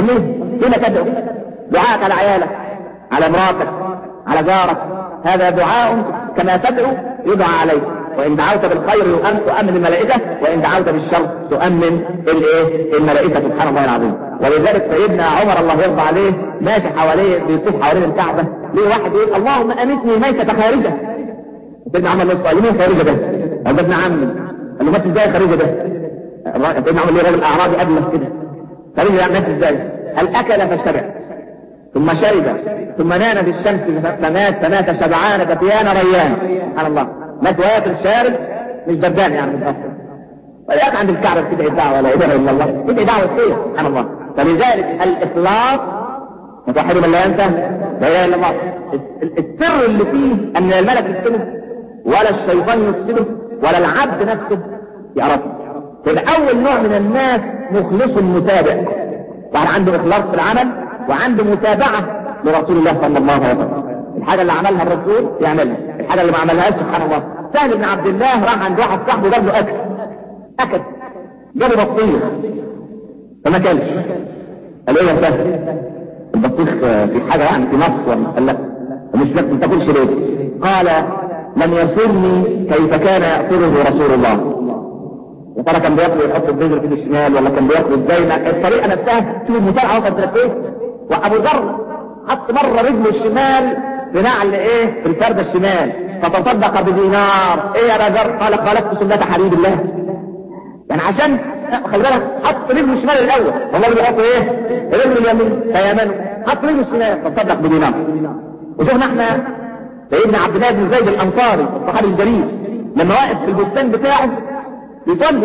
سميه فيما تدعو دعاءك على عيالك على امراتك على جارك هذا دعاء كما تدعو يدعى عليك وإن دعوت بالخير تؤمن الملائكة وإن دعوت بالشر تؤمن الايه الملائكة سبحان الله العظيم ولذلك سيدنا عمر الله يرضى عليه ماشي حواليه بيطوف حوالين الكعبة ليه واحد يقول اللهم أمتني ميتة خارجة سيدنا عمر الله قال مين خارجة ده؟ قال ده ابن عمي قال له مات ازاي خارجة ده؟ سيدنا عمر ليه راجل أعرابي قبله كده خارجة يعني مات ازاي؟ قال أكل فشبع ثم شرب ثم نام في الشمس فمات فمات شبعان دفيان ريان سبحان الله مات واكل شارب مش بردان يعني بالضبط ولكن عند الكعبة تدعي الدعوة لا إله إلا الله تدعي دعوة خير سبحان الله فلذلك الإخلاص وتوحد من لا ينسى لا إله إلا الله السر اللي فيه أن الملك يكتبه ولا الشيطان يفسده ولا العبد نفسه يعرفه فالأول نوع من الناس مخلص متابع واحد عنده إخلاص في العمل وعنده متابعة لرسول الله صلى الله عليه وسلم الحاجة اللي عملها الرسول يعملها الحاجة اللي ما عملهاش سبحان الله سهل بن عبد الله راح عند واحد صاحبه جاب له أكل أكل جابه بطيخ فما كلش قال ايه يا سهل البطيخ في حاجة يعني في نص ولا قال لا مش لك ما تاكلش ليه قال لم يسرني كيف كان يأكله رسول الله يا ترى كان بياكل يحط البذر في الشمال ولا كان بياكل ازاي الطريقه نفسها شوف المتابعه وصلت ايه وابو ذر حط مره رجله الشمال في نعل ايه في الفرده الشمال فتصدق بدينار ايه يا ذر قال خالفت سنه حبيب الله يعني عشان خلي بالك حط رجله الشمال الاول والله بيحط ايه رجله اليمين فيمنه حط رجله الشمال فتصدق بدينار وشوفنا احنا سيدنا عبد الله بن زيد الانصاري الصحابي الجليل لما واقف في البستان بتاعه يصلي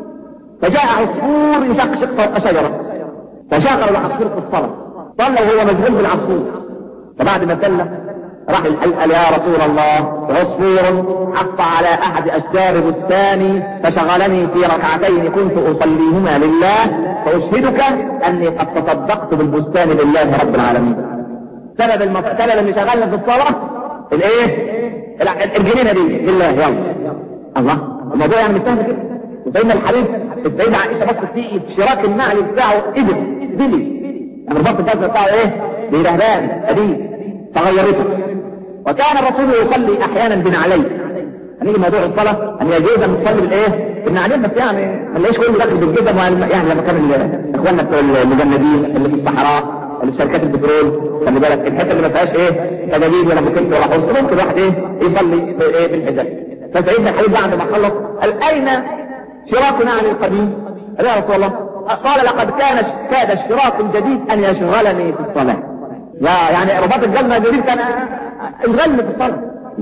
فجاء عصفور يشقشق شجرة فشغل العصفور في الصلاة صلى وهو مشغول بالعصفور فبعد ما صلى راح قال يا رسول الله عصفور حط على احد اشجار بستاني فشغلني في ركعتين كنت اصليهما لله فاشهدك اني قد تصدقت بالبستان لله رب العالمين سبب المف... سبب اللي شغلنا في الصلاه الايه الجنينه دي لله يلا الله الموضوع يعني مش سهل كده وسيدنا الحبيب السيدة عائشة بصت فيه شراك النعل بتاعه ابن بلي يعني البط الجزء بتاعه ايه بيرهبان قديم فغيرته وكان الرسول يصلي احيانا بنعليه هنيجي موضوع الصلاة ان يجوز ان نصلي بالايه بالنعلين بس يعني ما نلاقيش كله داخل بالجزم يعني لما كان اخواننا بتوع المجندين اللي في الصحراء اللي في شركات البترول خلي بالك الحته اللي ما فيهاش ايه تجاجيد ولا بكت ولا حرص ممكن واحد ايه يصلي بايه بالحجاب فسيدنا الحبيب بعد ما خلص قال اين شراكنا عن القديم قال يا رسول الله قال لقد كان كاد الشراك الجديد ان يشغلني في الصلاة يا يعني رباط الجنة الجديد كان يشغلني في الصلاة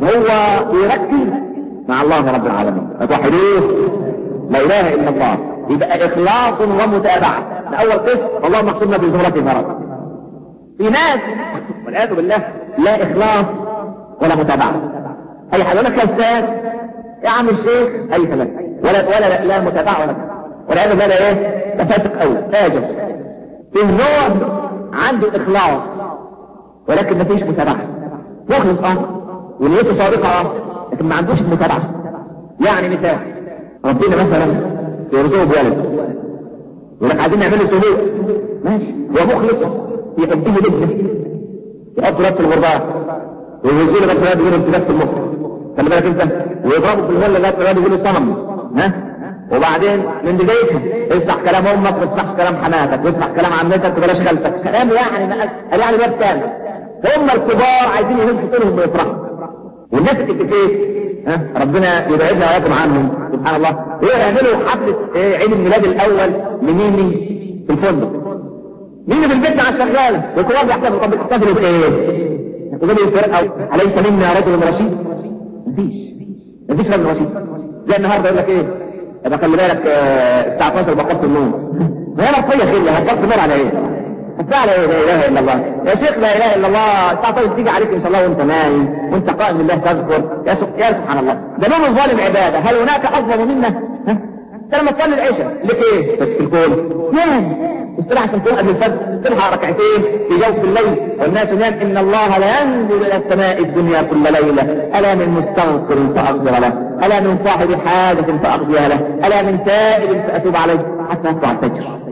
هو بيركز مع الله رب العالمين فتوحدوه لا اله الا الله يبقى اخلاص ومتابعة ده اول قسم اللهم احصرنا بزمرة فرج في ناس والعياذ بالله لا اخلاص ولا متابعة اي حاجة يقول لك يا استاذ يا عم الشيخ اي كلام ولا ولا لا, لا متابعة ولا والعياذ بالله ده ايه ده فاسق قوي فاجر في نوع عنده اخلاص ولكن ما فيش متابعة مخلص اه ونيته صادقة اه لكن ما عندوش متابعة يعني مثال ربنا مثلا يرزقه بولد يقول لك عايزين نعمل له سلوك ماشي هو مخلص يحبه جدا يحط رأس الغرباء ويوزيله بس الواد يقول امتلاك في المخ خلي بالك انت ويضربه في الهله لغايه الواد يقول صنم ها وبعدين من بدايتها اسمع كلام امك ما تسمعش كلام حماتك واسمع كلام عمتك وبلاش خالتك كلام يعني ما قال يعني باب تاني هم الكبار عايزين يهزوا طولهم ويفرحوا والناس الاتيكيت ها ربنا يبعدنا وياكم عنهم سبحان الله ويعملوا حفله ايه عيد الميلاد الاول لميمي في الفندق مين في البيت مع الشغاله والكبار بيحتفلوا طب بيحتفلوا بايه؟ يقولوا الفرقه اليس منا رجل رشيد؟ مفيش مفيش رجل رشيد زي النهارده يقول لك ايه؟ يبقى خلي بالك آه، الساعه 12 بقصت النوم ما هي مرفيه خير هتبقى النور على ايه؟ هتبقى على ايه لا اله الا الله يا شيخ لا اله الا الله الساعه 12 تيجي عليك ان شاء الله وانت نايم وانت قائم لله تذكر يا, سب... يا سبحان الله ده نوم الظالم عباده هل هناك اظلم منا؟ ها؟ انت لما تصلي العشاء لك ايه؟ في الكون نام استراحة عشان تقوم قبل الفجر تلحق ركعتين في جوف الليل والناس نام ان الله لا ينزل الى السماء الدنيا كل ليلة الا من مستغفر فاغفر له الا من صاحب حاجة فاقضيها له الا من تائب فاتوب عليه حتى يطلع الفجر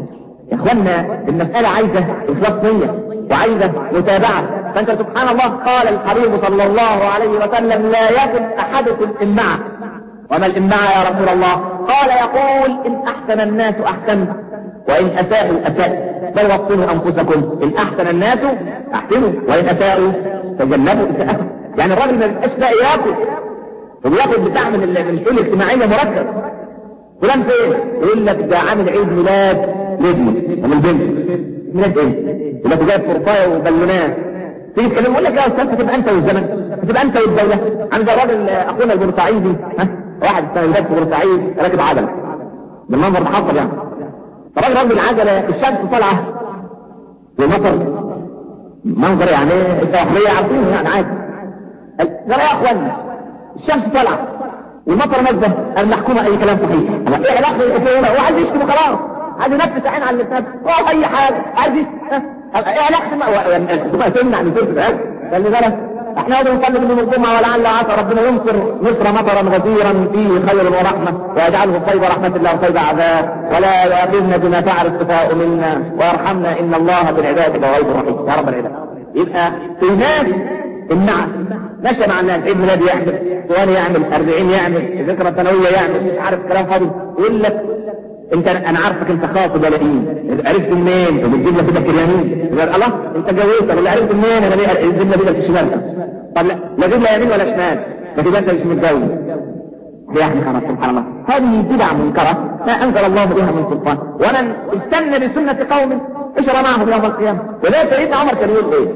يا اخوانا المسألة عايزة اخلاص نية وعايزة متابعة فانت سبحان الله قال الحبيب صلى الله عليه وسلم لا يكن احدكم امعة وما الامعة يا رسول الله قال يقول ان احسن الناس احسنت وان اساءوا اساءوا بل وطنوا انفسكم ان احسن الناس احسنوا وان اساءوا تجنبوا اساءتهم يعني الراجل ما بيبقاش لاقي ياكل وبياخد بتاع من الشؤون الاجتماعيه مرتب فلان فين؟ يقول لك ده عامل عيد ميلاد لابني ومن بنت ميلاد ايه؟ يقول لك جايب فرقايه وبالونات تيجي تكلم يقول لك يا استاذ هتبقى انت والزمن هتبقى انت والدوله عند الراجل اخونا البورسعيدي ها واحد كان في بورسعيد راكب عجله بالمنظر ده حصل يعني فراجل راجل العجله الشمس طالعه والمطر منظر يعني السواحليه عارفين يعني عادي قال يا اخوانا الشمس طالعه والمطر نازله المحكومه اي كلام صحيح ايه علاقه واحد يشتم خلاص عايز ينفس عين على اللسان هو اي حاجه عايز يشتم ايه علاقه ما تمنع من سلطه قال لي بالك احنا هذا نصلي من الجمعة ولعل عسى ربنا يمطر مصر مطرا غزيرا فيه خير ورحمة ويجعله صيب رحمة الله وصيب عذاب ولا يؤاخذنا بما فعل السفهاء منا ويرحمنا ان الله بالعباد لغير رحيم يا رب العباد يبقى في ناس النعم مشى مع الناس عيد ميلاد يعمل ثواني يعمل 40 يعمل ذكرى ثانويه يعمل مش عارف كلام فاضي يقول لك انت انا عارفك انت خاطب ولا ايه عرفت منين وبتجيب لك كده كريانين يقول الله انت جوزت ولا عرفت منين انا ليه الجبنه دي في الشمال طب لا لا جيب لا يمين ولا شمال لكن انت مش متجوز يعني خلاص سبحان الله هذه بدع منكرة ما أنزل الله بها من سلطان ومن استنى بسنة قوم اشرى معهم يوم القيامة ولا سيدنا عمر كان يقول ايه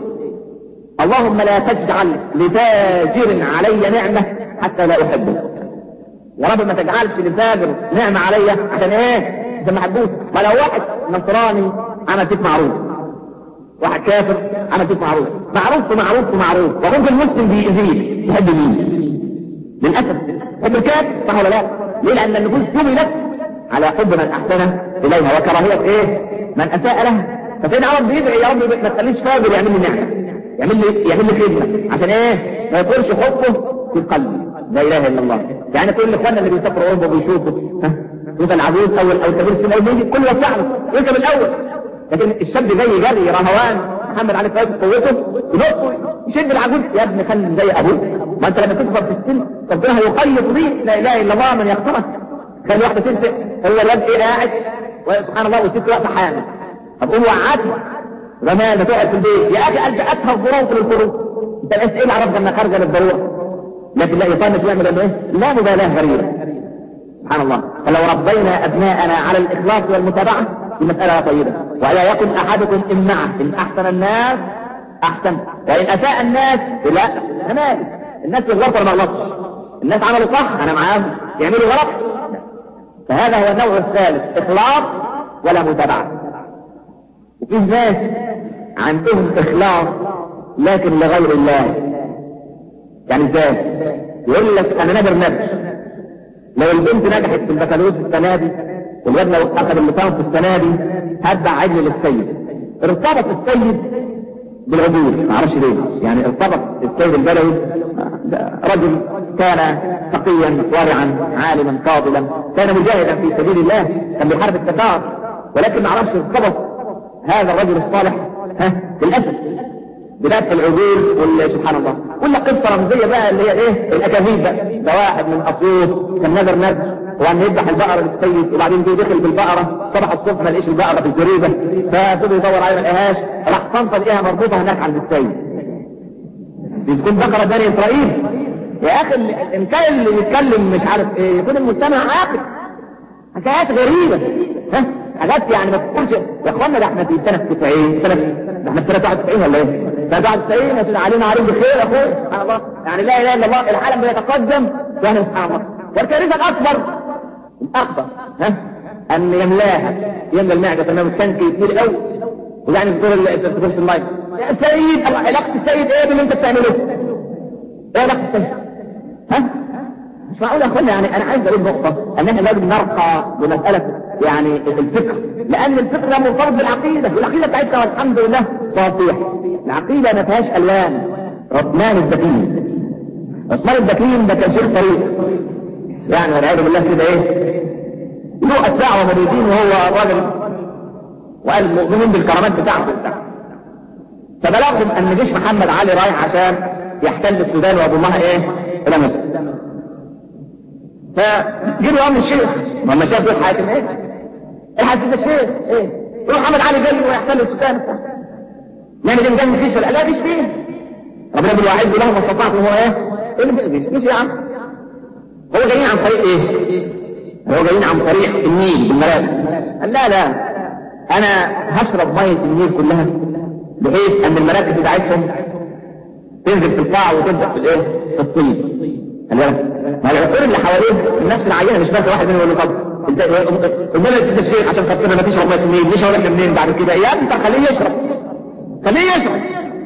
اللهم لا تجعل لتاجر علي نعمة حتى لا أحبه يا رب ما تجعلش للفاجر نعمة عليا عشان ايه عشان ما احبوش ولو واحد نصراني عمل فيك معروف واحد كافر عمل فيك معروف معروف ومعروف ومعروف وممكن المسلم بيأذيك تحب مين للأسف حب الكافر صح ولا لا ليه لأن النفوس جبلت على حب من أحسن إليها وكراهية إيه من أساء لها فسيدنا عمر بيدعي يا رب ما تخليش فاجر يعمل لي نعمة يعمل لي يعمل لي خدمة عشان ايه ما يكونش حبه في قلبي لا اله الا الله يعني كل اخواننا اللي بيسافروا اوروبا وبيشوفوا يبقى العجوز اول او كبير سن او يجي كل وسع له يركب الاول لكن الشاب جاي جري رهوان محمد علي فؤاد قوته ينط يشد العجوز يا ابني خلي زي ابوك ما انت لما تكبر في السن ربنا هيقيد بيك لا اله الا الله من يقترك خلي واحده ست هو الواد ايه قاعد سبحان الله والست واقفه حامل طب قوم وقعتها زمان بتقعد في البيت يا اخي الجأتها الظروف للظروف انت الاسئله عرفت انها خارجه للضروره لكن لا يطنش يعمل ايه لا مبالاه غريبه سبحان الله فلو ربينا ابناءنا على الاخلاص والمتابعه دي مساله طيبه ولا يكن احدكم امعه ان احسن الناس احسن وان اساء الناس لا انا مالي الناس الغلط ما غلطش الناس عملوا صح انا معاهم يعملوا غلط فهذا هو النوع الثالث اخلاص ولا متابعه وفي ناس عندهم اخلاص لكن لغير الله يعني ازاي يقول لك انا نادر نادر لو البنت نجحت في البكالوريوس السنه دي والواد لو اخذ الليسانس السنه دي هتبع عجل للسيد ارتبط السيد بالعجول ما اعرفش ليه يعني ارتبط السيد البلوي رجل كان تقيا ورعا عالما فاضلا كان مجاهدا في سبيل الله كان بيحارب التتار ولكن ما اعرفش ارتبط هذا الرجل الصالح ها للاسف بدايه العجول سبحان الله كل قصه رمزيه بقى اللي هي ايه الاكاذيب بقى ده واحد من اسيوط كان نذر نذر وان يذبح البقره للسيد وبعدين جه دخل بالبقره صبح الصبح ما لقيش البقره في الزريبه ففضل يدور عليها ما لقاهاش راح طنطا لقيها مربوطه هناك عند السيد دي تكون بقره بني اسرائيل يا اخي ان كان اللي يتكلم مش عارف ايه يكون المستمع عاقل حكايات غريبه ها حاجات يعني ما تقولش يا اخوانا ده احنا في سنه 90 سنه ده احنا في سنه 91 ولا ايه؟ سنه 91 يا سيدي علينا عليهم بخير يا اخويا سبحان الله يعني لا اله الا الله العالم بيتقدم يعني سبحان الله والكارثه الاكبر الاكبر ها ان يملاها يملى المعده تمام التنكي كتير قوي ويعني بتقول في المايك يا سيد الله علاقه السيد ايه باللي انت بتعمله؟ ايه علاقه السيد؟ ها؟ مش معقول يا اخوانا يعني انا عايز اقول نقطه ان احنا لازم نرقى بمساله يعني الفكر لان الفكر ده مرتبط بالعقيده والعقيده بتاعتنا والحمد لله صافيه العقيده ما فيهاش الوان عثمان الدكين عثمان الدكين ده كان شيخ طريق يعني والعياذ بالله كده ايه له اتباع ومريدين وهو راجل وقال المؤمنين بالكرامات بتاعته فبلغهم ان جيش محمد علي رايح عشان يحتل السودان ويضمها ايه الى مصر فجيبوا امر الشيخ ما ما شاف حاكم ايه الحسيس الشيخ ايه يروح محمد علي جاي ويحتل السودان يعني ده مجنن فيش ولا لا فيش فيه ربنا بيقول واحد لهم استطعتم هو ايه ايه اللي مش يا عم هو جايين عن طريق ايه هو جايين عن طريق النيل بالمراد قال لا لا انا هشرب ميه النيل كلها بحيث ان المراكب بتاعتهم تنزل في القاع وتبدا في الايه في الطين ما العقول اللي حواليه نفس العينه مش بس واحد منهم يقول له طب امال يا سيدي الشيخ عشان خاطرنا ما تشرب ميه النيل ليش اقول لك منين بعد كده يا ابني خليه يشرب خليه يشرب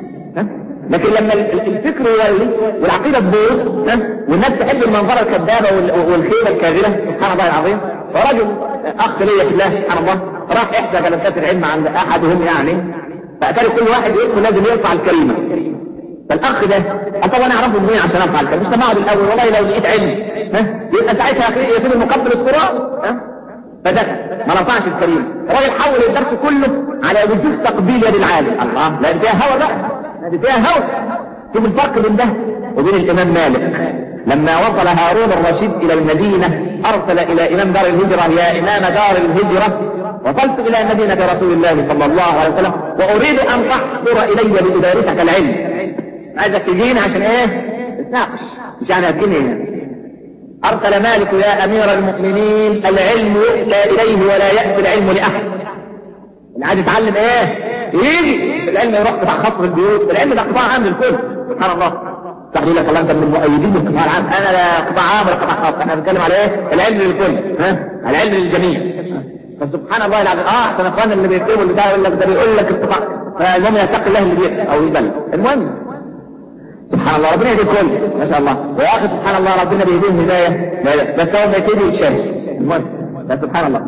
لكن لما الفكر يولي والعقيدة تبوظ والناس تحب المنظرة الكذابة والخيبة الكاذبة سبحان الله العظيم فرجل أخ لي في الله سبحان الله راح إحدى جلسات العلم عند أحدهم يعني فأتاري كل واحد يدخل لازم يرفع الكلمة فالأخ ده طب أنا أعرفه منين عشان أرفع الكلمة مش سمعه بالأول والله لو لقيت علم ها يبقى ساعتها يصير المقبل القرآن ها فدخل ما رفعش الكلمة الراجل حول الدرس كله على وجود تقبيل يد العالم الله لا فيها هوا بقى هذه فيها هوى شوف الفرق بين ده وبين الإمام مالك لما وصل هارون الرشيد إلى المدينة أرسل إلى إمام دار الهجرة يا إمام دار الهجرة وصلت إلى مدينة رسول الله صلى الله عليه وسلم وأريد أن تحضر إلي لأدارسك العلم عايزك تجيني عشان إيه؟ تتناقش مش يعني هتجيني أرسل مالك يا أمير المؤمنين العلم يؤتى إليه ولا يأتي العلم لأحد اللي عايز يتعلم إيه؟ يجي العلم يروح بتاع خصر البيوت العلم ده قطاع عام للكل سبحان الله تقول لك والله انت من المؤيدين للقطاع العام انا لا قطاع عام ولا قطاع خاص انا بتكلم على ايه العلم للكل ها العلم للجميع فسبحان الله العظيم اه احسن اخواننا اللي بيكتبوا اللي ده يقول لك ده بيقول لك القطاع فالمهم يتقي الله اللي بيكتب او يبلغ المهم سبحان الله ربنا يهدي الكل ما شاء الله ويا اخي سبحان الله ربنا بيهديهم هدايه بس هو ما يكتب يتشاهد المهم سبحان الله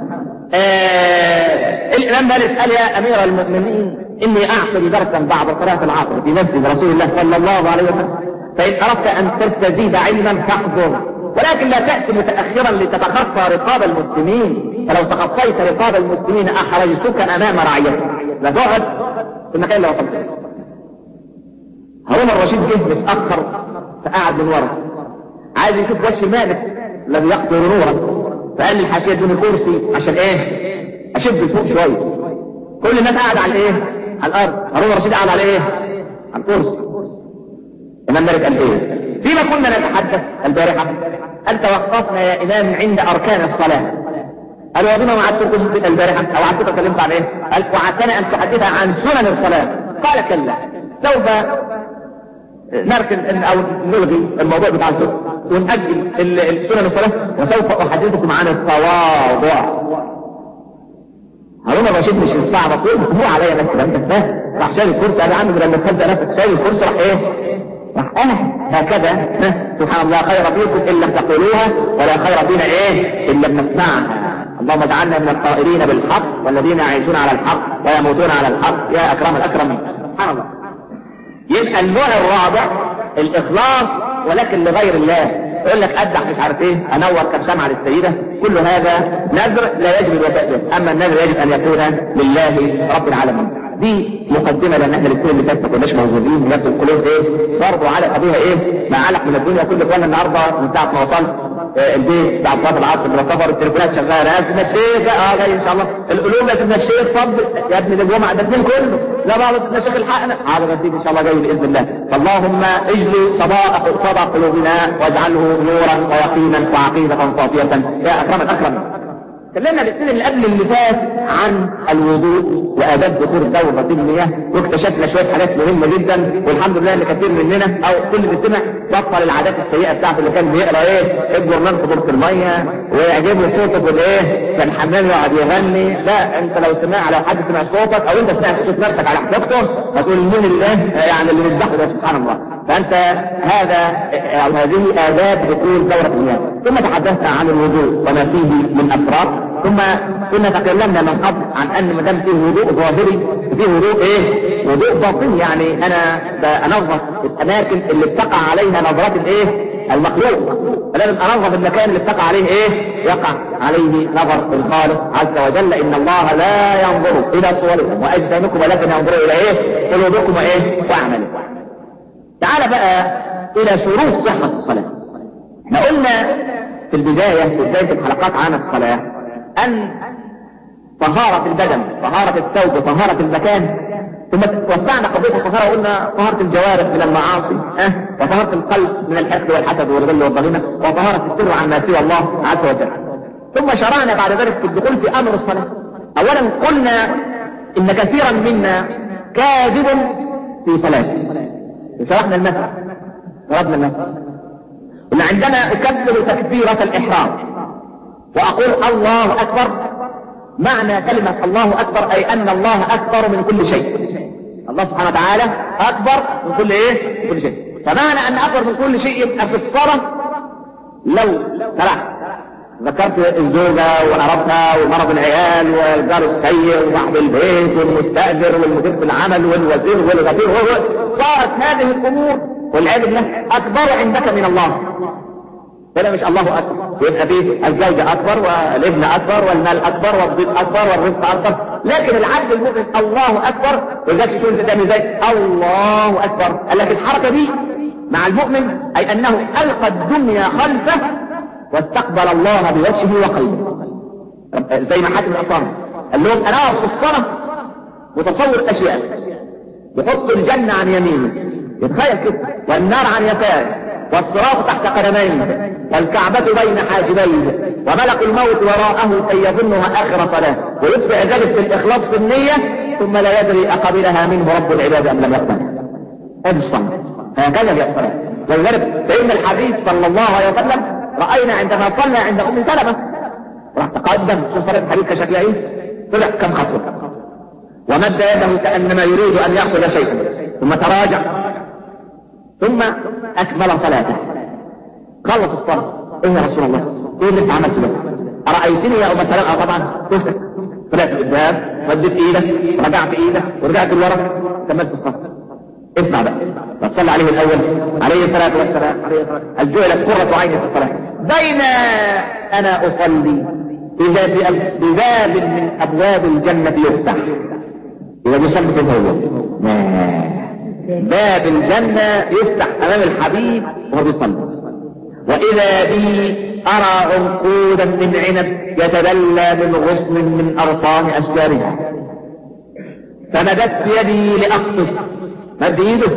آه الامام مالك قال يا امير المؤمنين إني أعقد درسا بعد صلاة العصر في مسجد رسول الله صلى الله عليه وسلم فإن أردت أن تستزيد علما فاحضر ولكن لا تأتي متأخرا لتتخطى رقاب المسلمين فلو تخطيت رقاب المسلمين أحرجتك أمام رعيتك لا تقعد في المكان اللي وصلت هارون الرشيد جه متأخر فقعد من ورا عايز يشوف وجه مالك الذي يقطر نورا فقال لي الحاشية ادوني كرسي عشان ايه اشد فوق شوية كل الناس قاعد على ايه على الارض هارون الرشيد قاعد على ايه على الكرسي امام مالك قال ايه فيما كنا نتحدث البارحة قال توقفنا يا امام عند اركان الصلاة قال وبما وعدتكم البارحة او وعدتك كلمت عن ايه قال وعدتنا ان تحدث عن سنن الصلاة قال كلا سوف نركن او نلغي الموضوع بتاع السنن ونأجل سنن الصلاة وسوف احدثكم عن التواضع هارون الرشيد مش الصعب اقول هو عليا بس ده انت فاهم راح شايل الكرسي انا عندي لما تبدا نفسك شايل الكرسي راح ايه راح انا هكذا سبحان الله خير فيكم ان لم تقولوها ولا خير فينا ايه ان لم نسمعها اللهم اجعلنا من الطائرين بالحق والذين يعيشون على الحق ويموتون على الحق يا اكرم الاكرمين سبحان الله يبقى النوع الرابع الاخلاص ولكن لغير الله يقول لك ادح مش عارف ايه انور كم شمعة للسيدة كل هذا نذر لا يجب الوفاء به اما النذر يجب ان يكون لله رب العالمين دي مقدمة لان احنا الاثنين اللي فات ما كناش موجودين نفس القلوب ايه برضه علق قضية ايه ما علق من الدنيا كل اخواننا النهارده من ساعة ما وصلت البيت بعد صلاه العصر من السفر التليفونات شغاله يا ابن الشيخ اه جاي ان شاء الله القلوب يا ابن الشيخ فضل يا ابن الجمعه ده اثنين كله لا بقى ابن الشيخ الحقنا هذا غديك ان شاء الله جاي باذن الله فاللهم اجلي صدى صدى قلوبنا واجعله نورا ويقينا وعقيده صافيه يا اكرم الاكرم تكلمنا الاثنين اللي قبل اللي فات عن الوضوء واداب دخول دورة المياه واكتشفنا شوية حاجات مهمة جدا والحمد لله ان كثير مننا او كل اللي سمع بطل العادات السيئة بتاعته اللي كان بيقرا ايه الجورنال في دورة المية ويعجبه صوته بالايه كان حمام يقعد يغني لا انت لو سمع لو حد سمع صوتك او انت سمعت صوت نفسك على حقيقته هتقول مين الله يعني اللي بيذبحه ده سبحان الله فانت هذا او هذه اداب دخول دورة المياه ثم تحدثنا عن الوضوء وما فيه من اسرار ثم كنا تكلمنا من قبل عن ان ما دام فيه وضوء ظاهري فيه وضوء ايه وضوء باطني يعني انا بنظف الاماكن اللي بتقع عليها نظرات الايه المخلوق فلازم انظف المكان اللي اتقى عليه ايه يقع عليه نظر الخالق عز وجل ان الله لا ينظر الى صوركم واجسامكم ولكن ينظر الى ايه قلوبكم وايه واعمالكم تعال بقى الى شروط صحة الصلاة احنا قلنا في البداية في بداية الحلقات عن الصلاة ان طهارة البدن طهارة الثوب طهارة المكان ثم وسعنا قضية الطهارة وقلنا طهارة الجوارح من المعاصي أه؟ وطهارة القلب من الحقد والحسد والغل والظلمة وطهارة السر عما سوى الله عز وجل ثم شرعنا بعد ذلك في الدخول في أمر الصلاة أولا قلنا إن كثيرا منا كاذب في صلاته وشرحنا المثل ضربنا المثل قلنا عندما أكبر تكبيرة الإحرام وأقول الله أكبر معنى كلمة الله أكبر أي أن الله أكبر من كل شيء الله سبحانه وتعالى أكبر من كل إيه؟ من كل شيء فمعنى أن أكبر من كل شيء يبقى في الصلاة لو سرحت ذكرت الزوجة وقربتها ومرض العيال والجار السيء وصاحب البيت والمستأجر والمدير في العمل والوزير والغفير صارت هذه الأمور والعياذ بالله أكبر عندك من الله هنا مش الله أكبر يبقى فيه الزوجة أكبر والابن أكبر والمال أكبر والضيف أكبر والرزق أكبر لكن العبد المؤمن الله أكبر ولذلك تقول قدامي زي الله أكبر قال لك الحركة دي مع المؤمن أي أنه ألقى الدنيا خلفه واستقبل الله بوجهه وقلبه زي ما حاتم الأصام قال لهم أنا أقف في الصلاة متصور أشياء يحط الجنة عن يمينه يتخيل كده والنار عن يساره والصراط تحت قدميه والكعبة بين حاجبيه وملك الموت وراءه كي يظنها آخر صلاة ويتبع ذلك بالإخلاص في النية ثم لا يدري أقبلها منه رب العباد أم لم يقبلها هذه الصلاة هكذا هي الصلاة ولذلك سيدنا الحبيب صلى الله عليه وسلم رأينا عندما صلى عند أم سلمة راح تقدم شوف صلاة الحبيب كشكلها ايه طلع كم خطوة ومد يده كأنما يريد أن يأخذ شيئا ثم تراجع ثم أكمل صلاته خلص الصلاة إيه يا رسول الله إيه اللي أنت عملته ده أرأيتني يا أم سلمة أو طبعا شفتك طلعت قدام وديت إيدك رجعت إيدك ورجعت لورا كملت الصلاة اسمع بقى وصلى عليه الأول عليه الصلاة والسلام عليه الصلاة الجعلت قرة عيني في الصلاة بين أنا أصلي إذا بباب من أبواب الجنة يفتح إذا بيصلي كده هو باب الجنة يفتح أمام الحبيب وهو بيصلي وإذا بي أرى عنقودا من عنب يتدلى من غصن من أغصان أشجارها فمددت يدي لأقصد مد ايده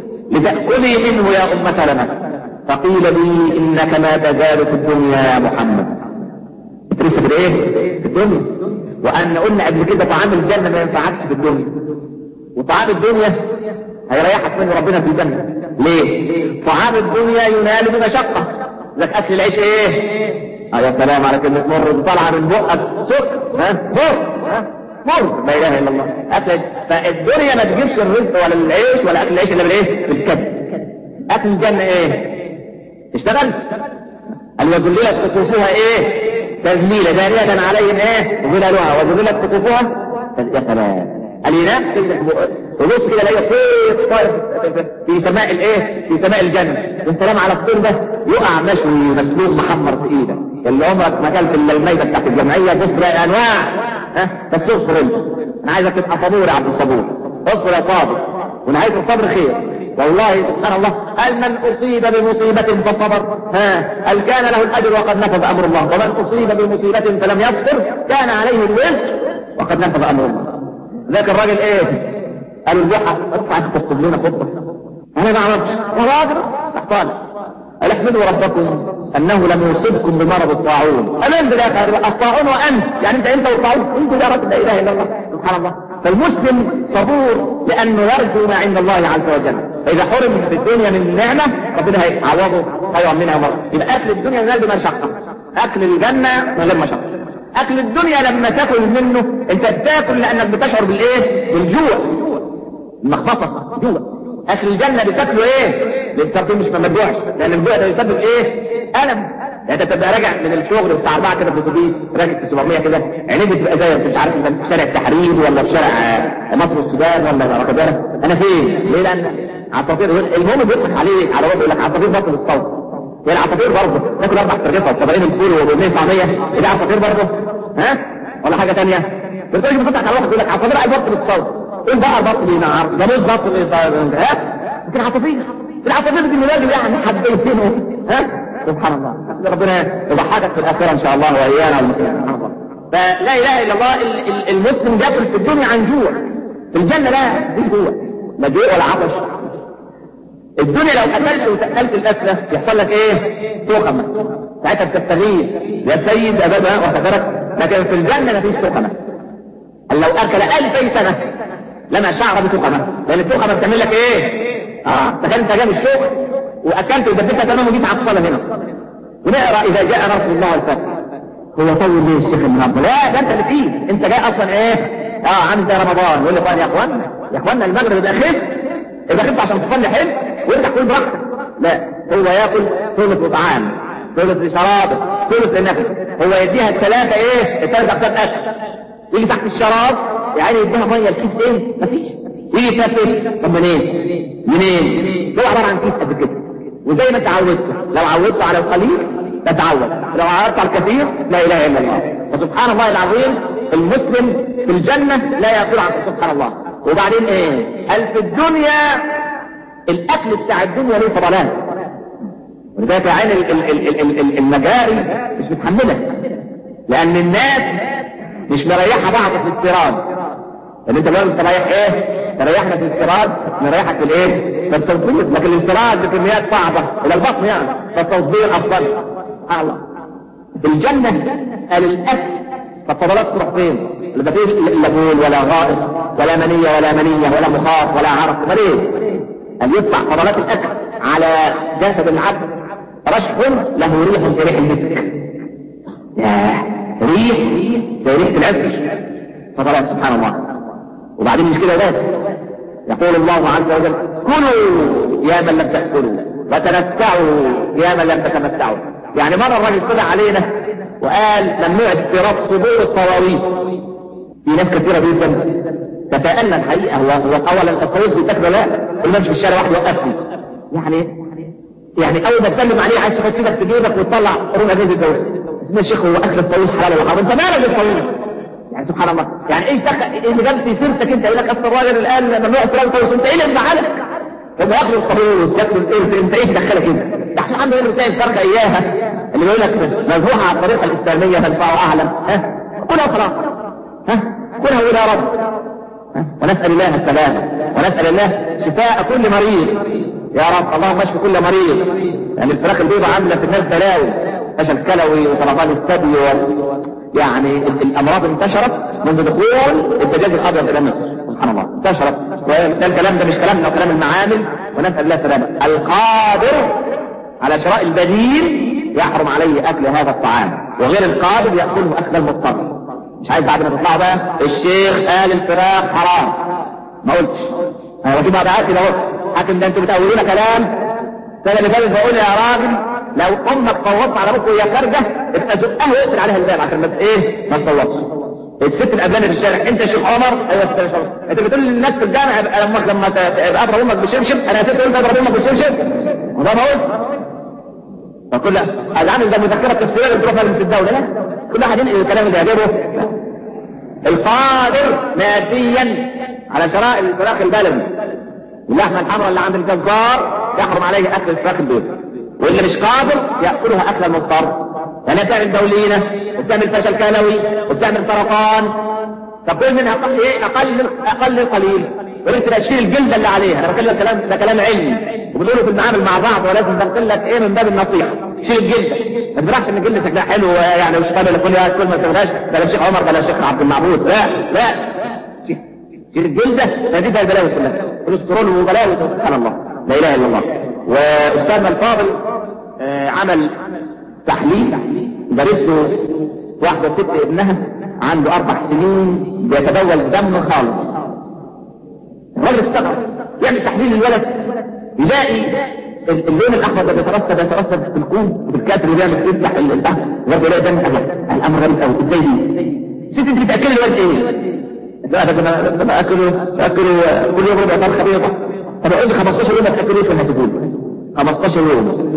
لتأكلي منه يا أم سلمة فقيل لي إنك ما تزال في الدنيا يا محمد لسه في الايه؟ في الدنيا وأن قلنا قبل كده طعام الجنة ما ينفعكش في الدنيا وطعام الدنيا هيريحك منه ربنا في الجنة ليه؟ طعام الدنيا ينال بمشقة لك أكل العيش إيه؟ آه يا سلام على كلمة مر طالعة من بقك سكر ها مر ها مر لا إله إلا الله أكل فالدنيا ما تجيبش الرزق ولا العيش ولا أكل العيش إلا بالإيه؟ بالكذب أكل الجنة إيه؟ اشتغل قال وذللت قطوفها إيه؟ تذليلا دانية عليهم إيه؟ ظلالها وذللت قطوفها يا سلام قال ينام وبص كده الاقي طير طائر في سماء الايه في سماء الجنه والسلام على الطير ده يقع مشوي مسلوق محمر في ايدك اللي عمرك ما اكلت الا الميته بتاعت الجمعيه بص بقى انواع ها بس اصبر انت انا عايزك تبقى صبور يا عبد الصبور اصبر يا صابر ونهايه الصبر خير والله سبحان الله قال من أصيب بمصيبة فصبر ها هل كان له الأجر وقد نفذ أمر الله ومن أصيب بمصيبة فلم يصبر كان عليه الوزر وقد نفذ أمر الله ذاك الراجل ايه قالوا البحة ادفع انت تكتب لنا خطبة انا ما اعرفش راجل احطال قال احمدوا ربكم انه لم يصبكم بمرض الطاعون قال انزل يا اخي الطاعون وانت يعني انت انت والطاعون انت يا رب لا اله الا الله سبحان الله فالمسلم صبور لانه يرجو ما عند الله عز وجل فاذا حرم في الدنيا من نعمه ربنا هيعوضه خيرا منها مره يبقى اكل الدنيا ينال بمشقه اكل الجنه من غير مشقه اكل الدنيا لما تاكل منه انت بتاكل لانك بتشعر بالايه بالجوع المخبطه جوع اكل الجنه بتاكله ايه للترتيب مش ما تجوعش لان الجوع ده يسبب ايه الم يعني انت تبقى راجع من الشغل الساعه 4 كده في الاتوبيس راكب في 700 كده عينيك بتبقى زي مش عارف انت في شارع التحرير ولا في شارع مصر والسودان ولا واخد انا فين؟ ليه لان عصافير المهم بيضحك عليه على وجهه يقول لك عصافير بطل الصوت هي العصافير برضه تاكل اربع ترغيفه وطبقين الفول وبنين طعميه هي دي عصافير برضه ها ولا حاجه ثانيه بتقول بتفتح على واحد يقول لك عصافير عايز بطل الصوت قول بقى البطل ينعر جاموس بطل ايه ها لكن عصافير العصافير دي الراجل يعني حبيتينه ها سبحان الله ربنا يضحكك في الاخره ان شاء الله وايانا والمسلمين سبحان الله فلا اله الا الله المسلم بياكل في الدنيا عن جوع في الجنه لا مفيش جوع لا جوع ولا عطش الدنيا لو اكلت وتاكلت الاكله يحصل لك ايه؟ تخمه ساعتها بتستغيث يا سيد ابدا واخبرك لكن في الجنه مفيش تخمه لو اكل الفي سنه لما شعر بتخمه لان التخمه بتعمل لك ايه؟ اه تخيل انت جاي الشغل واكلت ودبيتها تمام وجيت على الصلاه هنا ونقرا اذا جاء رسول الله الفتح هو طول ليه الشيخ النهارده لا ده انت اللي فيه انت جاي اصلا ايه اه عامل زي رمضان يقول لك يا اخوانا يا اخوانا المغرب ده خف اذا خفت عشان تصلي حلو وانت تكون براحتك لا هو ياكل ثلث طعام ثلث لشرابه ثلث لنفسه هو يديها الثلاثه ايه الثلاث اقسام اكل يجي تحت الشراب يعني يديها ميه الكيس ايه مفيش يجي يتنفس طب منين منين هو عباره عن كيس قد كده وزي ما انت عودته لو عودته على القليل تتعود لو عودته على الكثير لا اله الا الله وسبحان الله العظيم المسلم في الجنة لا يقول عن سبحان الله وبعدين ايه قال في الدنيا الاكل بتاع الدنيا له فضلات ولذلك يا عين المجاري مش متحملة لان الناس مش مريحة بعض في الاستيراد اللي انت بقول انت رايح ايه تريحنا في الاستيراد نريحك في الايه في التوصيل لكن الاستيراد بكميات صعبة الى البطن يعني فالتصدير افضل سبحان الله في الجنة قال الاكل فالفضلات تروح فين لا فيش لا بول ولا غائط ولا منية ولا منية ولا مخاط ولا عرق ولا ايه أن يطلع فضلات الأكل على جسد العبد رشح له ريح في ريح المسك ياه ريح زي ريح العسل فضلات سبحان الله وبعدين مش كده بس يقول الله عز وجل كلوا يا من لم تأكلوا وتمتعوا يا من لم تتمتعوا يعني مرة الراجل طلع علينا وقال ممنوع استيراد صدور الطواويس في ناس كثيرة جدا تساءلنا الحقيقة هو هو اولا الطاووس بيتاكل لا قلنا في الشارع واحد وقفني يعني يعني اول ما تسلم عليه عايز تحط ايدك في جيبك وتطلع قرون ازاز الدواء اسمه الشيخ هو اكل الطاووس حلال ولا حرام انت مالك بالطاووس يعني سبحان الله يعني ايش دخل ايه اللي جاب في سيرتك انت يقول لك اصل الراجل الان ممنوع استيراد الطاووس انت ايه اللي مزعلك هم ياكلوا الطاووس ياكلوا القرد انت ايش دخلك انت ده احنا الحمد لله بتلاقي الفرقه اياها اللي يقول لك مذبوحه على الطريقه الاسلاميه تنفع اعلم ها كلها خلاص ها كلها ولا رب ها؟ ونسال الله السلامه ونسال الله شفاء كل مريض يا رب اللهم اشف كل مريض يعني الفراخ البيضاء عامله في الناس بلاوي فشل كلوي وسرطان الثدي و... يعني الامراض انتشرت منذ دخول الدجاج الابيض الى مصر سبحان الله انتشرت وده الكلام ده مش كلامنا وكلام المعامل ونسال الله السلامه القادر على شراء البديل يحرم عليه اكل هذا الطعام وغير القادر ياكله اكل المضطر مش عايز بعد ما تطلعوا بقى الشيخ قال الفراخ حرام ما قلتش انا بجيب بعد كده اهو حاكم ده انتوا بتقولون كلام السنه اللي فاتت بقول يا راجل لو امك صوتت على ابوك وهي خارجه ابقى زقها واقفل عليها الباب عشان ما ايه ما تصوتش الست الابانه في الشارع انت يا شيخ عمر ايوه يا شيخ عمر انت بتقول للناس في الجامع امك لما تبقى اضرب امك بشبشب انا نسيت قلت اضرب امك بشبشب وده ما قلت فكل العامل ده مذكره تفسيريه بتروح مجلس الدوله لا كل واحد ينقل الكلام اللي يعجبه القادر ماديا على شراء الفراخ البلدي اللحمه الحمراء اللي عند الجزار يحرم عليه اكل الفراخ البيضاء واللي مش قادر ياكلها اكل المضطر لانها تعمل دولينه وبتعمل فشل كلوي وبتعمل سرطان طب كل منها اقل ايه اقل اقل القليل وانت تشيل الجلده اللي عليها انا بتكلم كلام ده كلام علمي وبنقوله في المعامل مع بعض ولازم بنقول لك ايه من باب النصيحه شيل الجلده ما تفرحش ان الجلده شكلها حلو يعني مش قابل لكل كل ما تفرحش بلا الشيخ عمر بلا الشيخ عبد المعبود لا لا شيل الجلده تزيدها البلاوي كلها كوليسترول وبلاوي سبحان الله لا اله الا الله واستاذنا الفاضل آه عمل تحليل درسه واحده ست ابنها عنده اربع سنين بيتبول دم خالص الراجل استغرب يعمل تحليل الولد يلاقي اللون الاحمر ده بيترسب يترسب في الكون وفي الكاس اللي بيعمل يفتح البحر الراجل يلاقي دم احمر الامر غريب قوي ازاي دي؟ ست انت بتاكلي الولد ايه؟ لا ده انا باكله باكله كل يوم ربع فرخه بيضه طب اقعد 15 يوم ما تاكلوش ولا تقول 15 يوم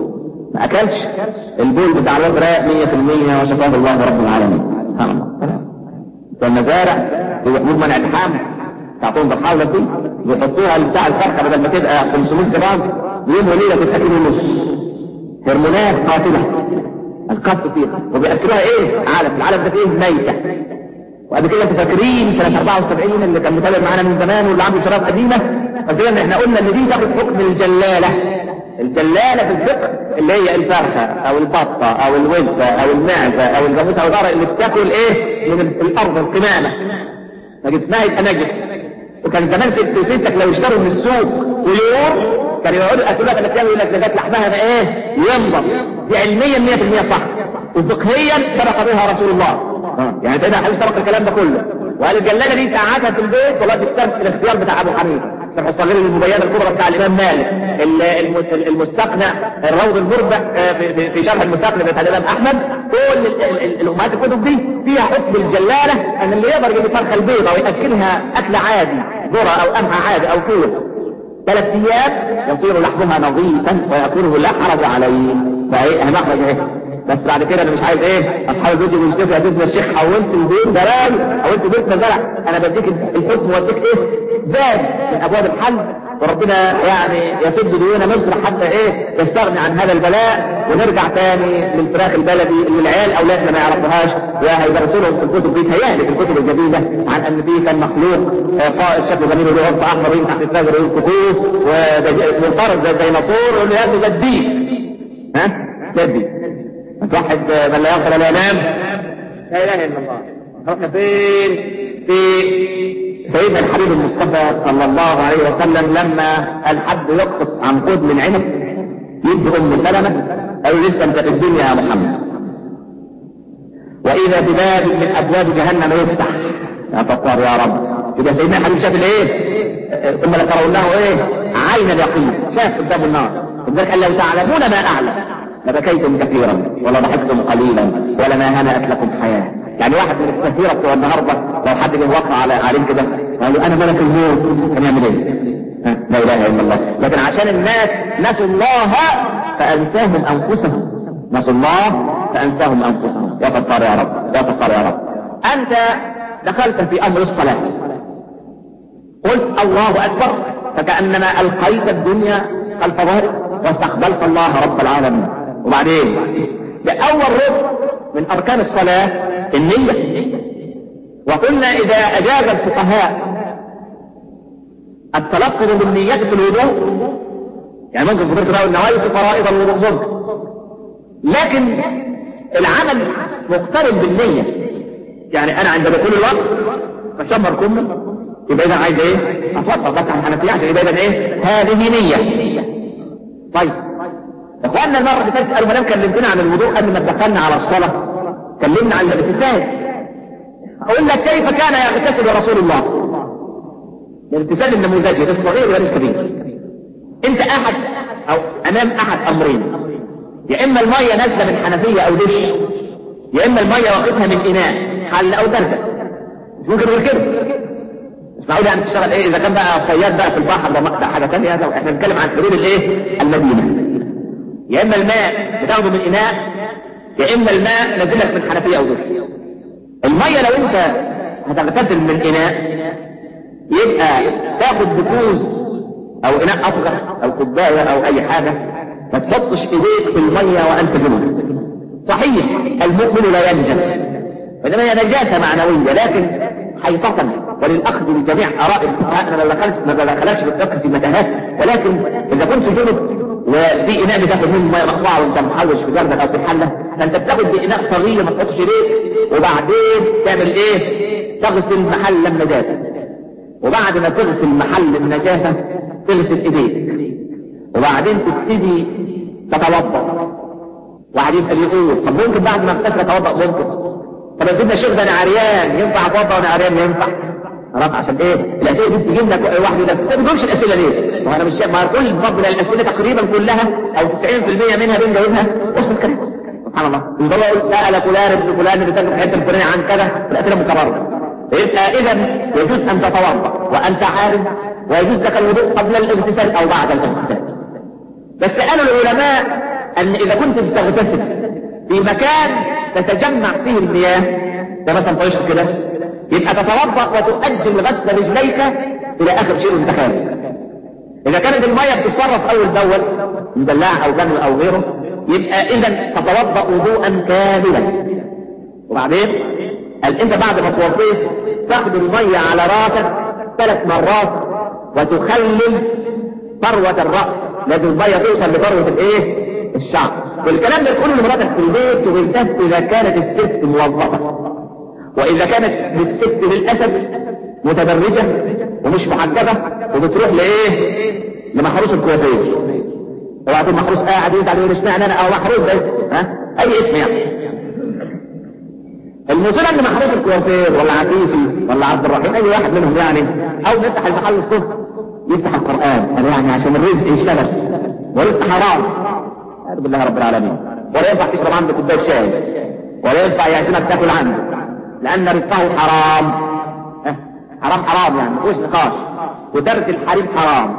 ما اكلش البول بتاع الواد رايق 100% وشفاه الله رب العالمين سبحان الله والمزارع بيحمود منع الحام تعطوهم بالحاولة دي بيحطوها بتاع الفرخة بدل ما تبقى 500 جرام يوم وليلة تتأكل ونص هرمونات قاتلة القتل فيها وبيأكلوها ايه عالم العالم ده فيه ميتة وقبل كده انتوا فاكرين سنة 74 اللي كان متابع معانا من زمان واللي عنده شراب قديمة فاكرين ان احنا قلنا ان دي تاخد حكم الجلالة الجلالة في الفقه اللي هي الفرخة او البطة او الوزة او المعزة او الجاموسة او الغرق اللي بتاكل ايه من الارض القمامة فجسمها يبقى نجس وكان زمان ست وستك لو اشتروا من السوق ويوم كانوا يقعدوا ياكلوها ثلاث ايام يقول لك لغايه لحمها بقى ايه ينضف دي علميا 100% صح وفقهيا سبق بها رسول الله يعني سيدنا حبيب سبق الكلام ده كله وقال الجلاله دي ساعاتها في البيت والله تستمت الاختيار بتاع ابو حنيفه شرح الصغير المبينه الكبرى بتاع الامام مالك المستقنع الروض المربع في شرح المستقنع بتاع الامام احمد كل الامهات الكتب دي فيها حكم الجلاله ان اللي يقدر يجيب فرخه البيضه وياكلها اكل عادي ذره او قمح عادي او فول ثلاث ايام يصير لحمها نظيفا ويكونه لا حرج عليه فهي هنخرج ايه بس بعد كده انا مش عايز ايه اصحاب الفيديو بيشتكوا يا سيدنا الشيخ حولت البيت زرع حولت بيت مزرع انا بديك الحكم واديك ايه باب من ابواب الحل وربنا يعني يسد ديون مصر حتى ايه يستغني عن هذا البلاء ونرجع تاني للفراخ البلدي اللي العيال اولادنا ما يعرفوهاش وهيدرسوا لهم في الكتب دي تهيألي في الكتب الجديده عن ان في كان مخلوق قائد شكله جميل وله وصف احمر يمسح في الفجر ويقول كتوب ومنقرض زي الديناصور يقول له يا ابني ده الديك ها ده الديك توحد من لا يغفر ولا ينام لا اله الا الله رحنا فين في سيدنا الحبيب المصطفى صلى الله عليه وسلم لما الحد يقطف عنقود من عنب يدي ام سلمه قالوا لسه انت في الدنيا يا محمد واذا بباب من ابواب جهنم يفتح يا ستار يا رب يبقى سيدنا الحبيب شاف الايه ثم لترونه ايه عين اليقين شاف قدام النار لذلك قال لو تعلمون ما اعلم لبكيتم كثيرا ولا ضحكتم قليلا ولا ما هنأت لكم حياة يعني واحد من السفيرة بتوع النهاردة لو حد جه وقع على عليه كده قال له انا ملك الموت كان يعمل ايه؟ لا اله الا الله لكن عشان الناس نسوا الله فانساهم انفسهم نسوا الله فانساهم انفسهم يا ستار يا رب يا ستار يا رب انت دخلت في امر الصلاة قلت الله اكبر فكأنما القيت الدنيا خلف ظهرك واستقبلت الله رب العالمين وبعدين ده اول ركن من اركان الصلاة النية وقلنا اذا اجاز الفقهاء التلفظ بالنية في الوضوء يعني ممكن فضلت تقول النوايا في فرائض الوضوء ممكن لكن العمل مقترن بالنية يعني انا عند دخول الوقت بشمر كمه يبقى اذا عايز ايه اتوضا بس على الحنفيه عشان يبقى اذا ايه هذه نيه طيب اخواننا المره اللي فاتت قالوا ما دام كلمتنا عن الوضوء قبل ما دخلنا على الصلاه كلمنا عن الاغتسال اقول لك كيف كان يغتسل رسول الله الاغتسال النموذجي الصغير ولا الكبير انت احد او امام احد امرين يا اما الميه نازله من حنفيه او دش يا اما الميه واخدها من اناء حل او درجه مش ممكن غير كده مش معقول يعني تشتغل ايه اذا كان بقى صياد بقى في البحر ده مقطع حاجه ثانيه هذا احنا بنتكلم عن حلول الايه المدينه يا اما الماء بتاخده من اناء يا اما الماء نازلك من حنفيه او دش الميه لو انت هتغتسل من اناء يبقى تاخد بكوز او اناء اصغر او كوبايه او اي حاجه ما تحطش ايديك في الميه وانت جنوب صحيح المؤمن لا ينجس وانما هي نجاسه معنويه لكن حيطه وللاخذ بجميع اراء الفقهاء انا ما دخلش ما بدخلكش بالفقه في متاهات ولكن اذا كنت جنب وفي اناء بتاخد منه ميه مقطوعه وانت محوش في جردك او في حله فانت بتاخد باناء صغير ما تحطش ايديك وبعدين تعمل ايه؟ تغسل محل النجاسه وبعد ما تغسل محل النجاسه تغسل ايديك وبعدين تبتدي تتوضا واحد يسال يقول طب ممكن بعد ما اغتسل اتوضا ممكن طب يا سيدنا الشيخ ده انا عريان ينفع اتوضا وانا عريان ينفع عرفت عشان ايه الاسئله دي بتجي لك واحد يقول لك ما بتقولش الاسئله ليه ما انا مش ما كل برضه الاسئله تقريبا كلها او 90% منها بنجاوبها وصل كده سبحان الله يقول يقول سال فلان ابن فلان بتسال في الحته الفلانيه عن كذا الاسئله مكرره يبقى اذا يجوز ان تتوضا وانت عارف ويجوز لك الوضوء قبل الاغتسال او بعد الاغتسال بس قالوا العلماء ان اذا كنت بتغتسل في مكان تتجمع فيه المياه ده مثلا طريش كده يبقى تتوضا وتؤجل غسل رجليك الى اخر شيء انت اذا كانت المياه بتتصرف اول باول مدلعه او جمل او غيره يبقى اذا تتوضا وضوءا كاملا وبعدين قال انت بعد ما توضيت تاخد المية على راسك ثلاث مرات وتخلل فروة الرأس لازم المية توصل لفروة الايه الشعر والكلام ده تقوله لمراتك في البيت وبالذات اذا كانت الست موظفة واذا كانت الست للاسف متبرجة ومش محجبة وبتروح لايه لمحروس الكوافير اوعى تقول محروس قاعد يزعل يقول اشمعنى انا او محروس ده ها اي اسم يعني المصيبة ان محروس الكوافير ولا عفيفي ولا عبد الرحيم اي واحد منهم يعني او نفتح المحل الصبح يفتح القرآن قال يعني عشان الرزق يشتغل ورزق حرام أعوذ بالله رب العالمين ولا ينفع تشرب عنده كوباية شاي ولا ينفع يعزمك تاكل عنده لأن رزقه حرام حرام حرام يعني مفيش نقاش وترك الحريم حرام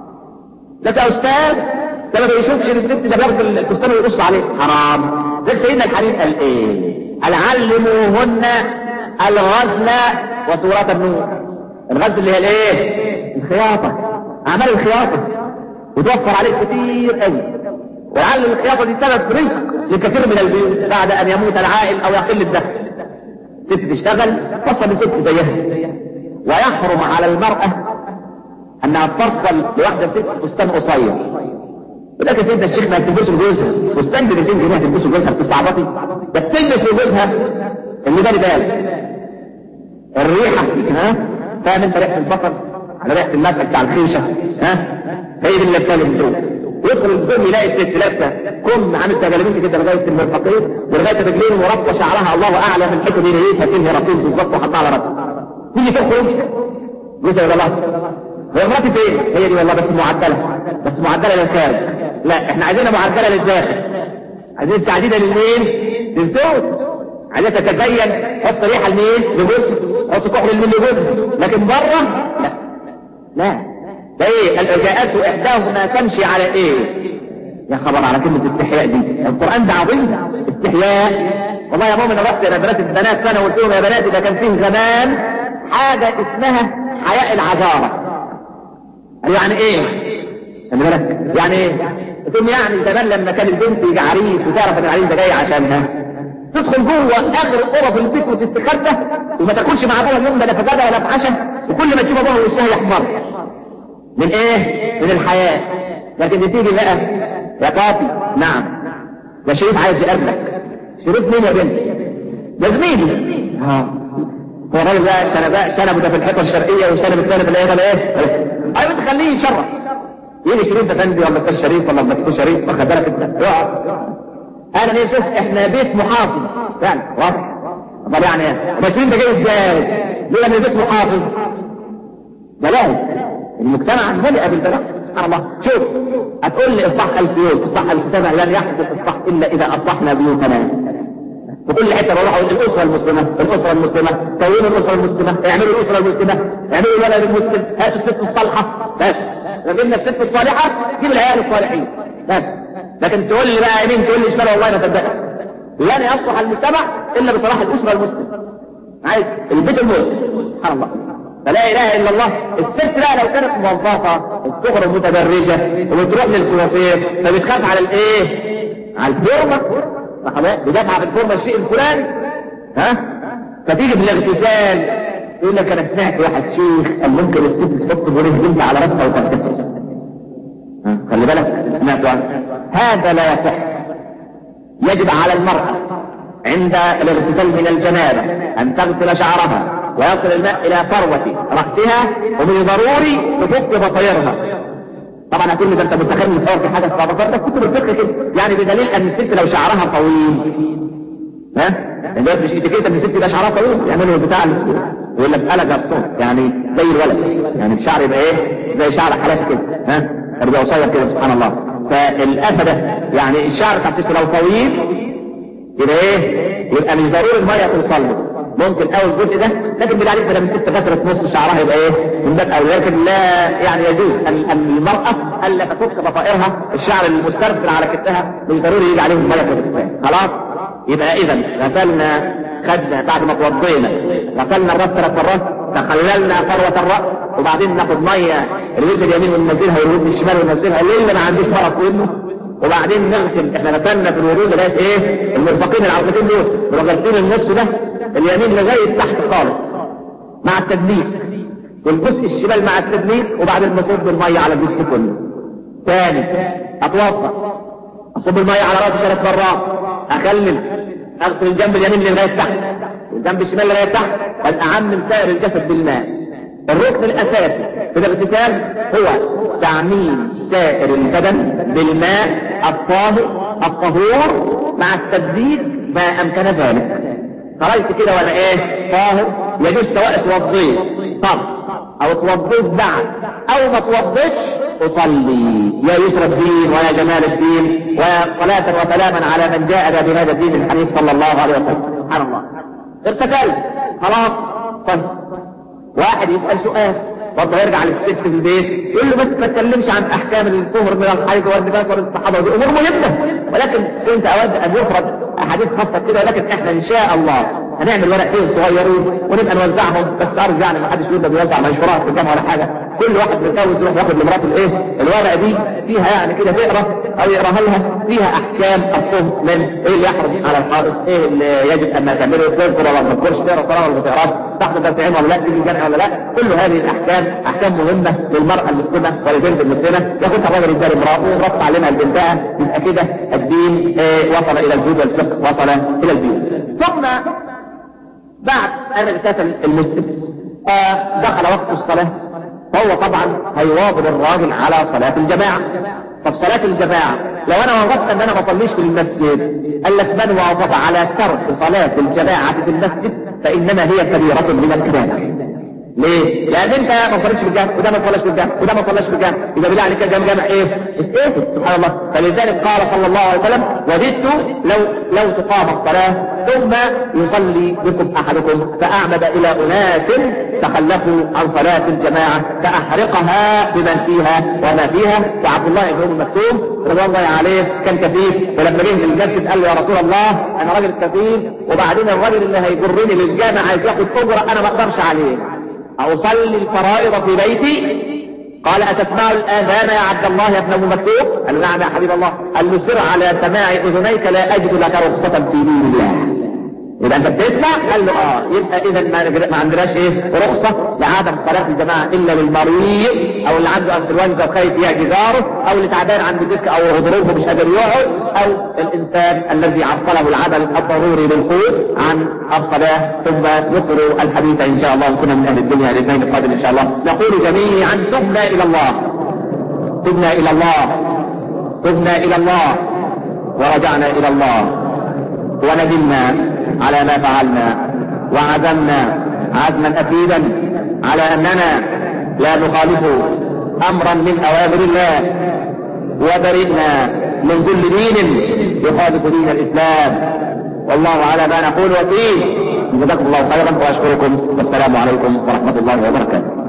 لك يا أستاذ ده ما بيشوفش الست ده بياخد الفستان ويقص عليه حرام لك سيدنا الحريم قال ايه قال علموهن الغزل وسورة النور الغزل اللي هي الايه الخياطة اعمال الخياطة وتوفر عليك كتير قوي ولعل الخياطة دي سبب رزق لكثير من البيوت بعد ان يموت العائل او يقل الدخل ست تشتغل تصل لست زيها ويحرم على المرأة انها تفصل لواحدة ست فستان قصير ولكن سيدنا الشيخ ما تلبسه لجوزها فستان ب 200 جنيه تلبسه لجوزها بتستعبطي ده بتلبس لجوزها اللي بالي بالك الريحة ها فاهم انت ريحة البصل على ريحة المسك بتاع الخيشة ها هي دي اللي لابسها الهدوم ويدخل الهدوم يلاقي الست لابسه كم عامل تجلبيت كده لغايه المرفقين ولغايه الرجلين وربط شعرها الله اعلم الحته دي لقيتها تنهي رصيد بالظبط وحطها على راسها تيجي تخرج جوزها ولا الله هي مراتي فين؟ هي دي والله بس معدله بس معدله للخارج لا احنا عايزينها معدله للداخل عايزين تعديله للمين؟ للزوج عايزة تتزين حط ريحة لمين؟ لجوزها حط كحل لمين لجوزها لكن بره لا لا ده ايه جاءته احداهما تمشي على ايه يا خبر على كلمة استحياء دي القرآن ده عظيم استحياء والله يا مؤمن رحت الى مدرسة البنات سنة وقلت لهم يا بناتي ده كان فيه زمان حاجة اسمها حياء العذارة يعني ايه خلي بالك يعني ايه تقول يعني زمان لما كان البنت يجي عريس وتعرف ان العريس ده جاي عشانها تدخل جوه اخر غرف البيت وتستخبى وما تاكلش مع ابوها اليوم لا في غدا ولا في عشاء وكل ما تشوف ابوها وشها يحمر من ايه من الحياة لكن بتيجي بقى يا قاطي نعم ده شريف عايز يقابلك شريف مين يا بنت ده زميلي اه هو الراجل بقى شنب شنبه ده في الحيطه الشرقيه وشنب الثاني في الايه ايه ايوه تخليه يشرف يجي شريف افندي ولا استاذ شريف ولا الدكتور شريف واخد بالك انت اقعد انا ليه شوف احنا بيت محافظ فعلا واضح طب يعني بس انت جاي ازاي ليه من بيت محافظ بلاش المجتمع ملئ بالبلاء سبحان الله شوف هتقول لي اصلح الف يوم اصلح الف سنه لن يحدث اصلاح الا اذا اصلحنا بيوتنا في كل حته بروح اقول الاسره المسلمه الاسره المسلمه كونوا الاسره المسلمه اعملوا الاسره المسلمه اعملوا الولد المسلم هاتوا الست الصالحه بس لو جبنا الست الصالحه جيب العيال الصالحين بس لكن تقول لي بقى يمين تقول لي شمال والله ما صدقك لن يصلح المجتمع الا بصلاح الاسره المسلمه عايز البيت المسلم سبحان الله فلا اله الا الله الست لا لو كانت موظفه الصغرى متبرجه وبتروح للكوافير فبتخاف على الايه؟ على الفورمه فخلاص بدافع في الفورمه الشيء الفلاني ها فتيجي في الاغتسال يقول لك انا سمعت واحد شيخ قال ممكن الست تحط بوريه بنت على راسها وتغتسل خلي بالك سمعت هذا لا يصح يجب على المرأة عند الاغتسال من الجنابة أن تغسل شعرها ويصل الماء إلى فروة رأسها ومن الضروري تفك بصيرها طبعا هتقول لي ده انت متخيل متصور في حاجه اسمها بصير ده كتب الفقه كده يعني بدليل ان الست لو شعرها طويل ها يعني ده مش اتيكيت ان الست يبقى شعرها طويل يعملوا البتاع يقول لك قلق الصوت يعني زي الولد يعني الشعر يبقى ايه زي شعر حلاش كده ها يبقى قصير كده سبحان الله فالافده يعني الشعر بتاع الست لو طويل يبقى ايه يبقى مش ضروري الميه توصل له ممكن اول جزء ده لكن بالله عليك لما الست كسرت نص شعرها يبقى ايه من باب اولى لكن لا يعني يجوز ان المراه الا تفك ضفائرها الشعر المسترسل على كتفها مش ضروري يجي عليهم ميه في الكتفين خلاص يبقى اذا غسلنا خدنا بعد ما توضينا غسلنا الراس ثلاث مرات تخللنا فروة الرأس وبعدين ناخد مية الوجه اليمين وننزلها والوجه الشمال وننزلها اللي ما عندوش مرض في ودنه وبعدين نغسل احنا غسلنا في الوجود لغايه ايه المرفقين العظمتين دول وغسلين النص ده اليمين لغايه تحت خالص مع التدليك والجزء الشمال مع التدليك وبعدين نصب الميه على الجسم كله ثاني اتوضا اصب الميه على راسي ثلاث مرات اخلل اغسل الجنب اليمين لغايه تحت والجنب الشمال لغايه تحت والاعمم سائر الجسد بالماء الركن الاساسي في الاغتسال هو تعميم سائر البدن بالماء الطاهر الطهور مع التجديد ما امكن ذلك خرجت كده ولا ايه طاهر يجوز سواء توضيت طب او توضيت بعد او ما توضيتش اصلي يا يسر الدين ويا جمال الدين وصلاة وسلاما على من جاء بهذا الدين الحنيف صلى الله عليه وسلم سبحان الله اغتسلت خلاص طيب واحد يسأل سؤال برضه يرجع للست في البيت يقول له بس ما تكلمش عن احكام الطهر من الحيض والنفاس والاستحاضه دي امور مهمه ولكن كنت اود ان يفرض احاديث خاصه كده لكن احنا ان شاء الله هنعمل ورقتين صغيرين ونبقى نوزعهم بس ارجع يعني ما حدش يقول ده بيوزع منشورات في الجامعه ولا حاجه كل واحد بيتجوز يروح ياخد لمراته الايه الورقه دي فيها يعني كده تقرا او يقراها لها فيها احكام الطهر من ايه اللي يحرم على الحائط ايه اللي يجب ان تعمله تذكر ولا ما تذكرش تقرا صلاه ولا ما تقراش تحت تسعين ولا لا تيجي الجامعه ولا لا كل هذه الاحكام احكام مهمه للمراه المسلمه وللبنت المسلمه يكون الرجل يجاري امراته رفع علينا لبنتها يبقى كده الدين إيه وصل الى الجود والفقه وصل الى الدين ثم بعد ان اغتسل المسلم آه دخل وقت الصلاه فهو طبعا هيواظب الراجل على صلاة الجماعة طب صلاة الجماعة لو انا وظفت ان انا ما اصليش في المسجد قال لك من واظب على ترك صلاة الجماعة في المسجد فانما هي كبيرة من الكبائر ليه؟ لان انت ما صليتش في الجامع وده ما صلاش في الجامع وده ما صلاش في الجامع يبقى بالله عليك الجامع جامع ايه؟ ايه سبحان الله فلذلك قال صلى الله عليه وسلم وددت لو لو تقام الصلاه ثم يصلي بكم احدكم فاعمد الى اناس تخلفوا عن صلاه الجماعه فاحرقها بمن فيها وما فيها وعبد الله بن ام مكتوم رضي الله عليه كان كفيف ولما جه للمسجد قال له يا رسول الله انا راجل كفيف وبعدين الراجل اللي هيجرني للجامع عايز ياخد اجره انا ما اقدرش عليه أصلي الفرائض في بيتي قال أتسمع الآذان يا عبد الله يا ابن أبو مكتوب قال نعم يا حبيب الله قال له سر على سماع أذنيك لا أجد لك رخصة في دين الله يبقى انت بتسمع قال له اه يبقى اذا ما, ما عندناش ايه رخصة لعدم صلاة الجماعة الا للمريض او اللي عنده انفلونزا وخايف يعجي جاره او اللي تعبان عنده ديسك او غضروفه مش قادر يقعد او الانسان الذي عطله العمل الضروري للخوف عن الصلاة ثم نقر الحديث ان شاء الله كنا من اهل الدنيا الاثنين القادم ان شاء الله نقول جميعا تبنا الى الله تبنا الى الله تبنا الى الله ورجعنا الى الله وندمنا على ما فعلنا وعزمنا عزما أكيدا على أننا لا نخالف أمرا من أوامر الله وبرئنا من كل دين يخالف دين الإسلام والله على ما نقول وكيل جزاكم الله خيرا وأشكركم والسلام عليكم ورحمة الله وبركاته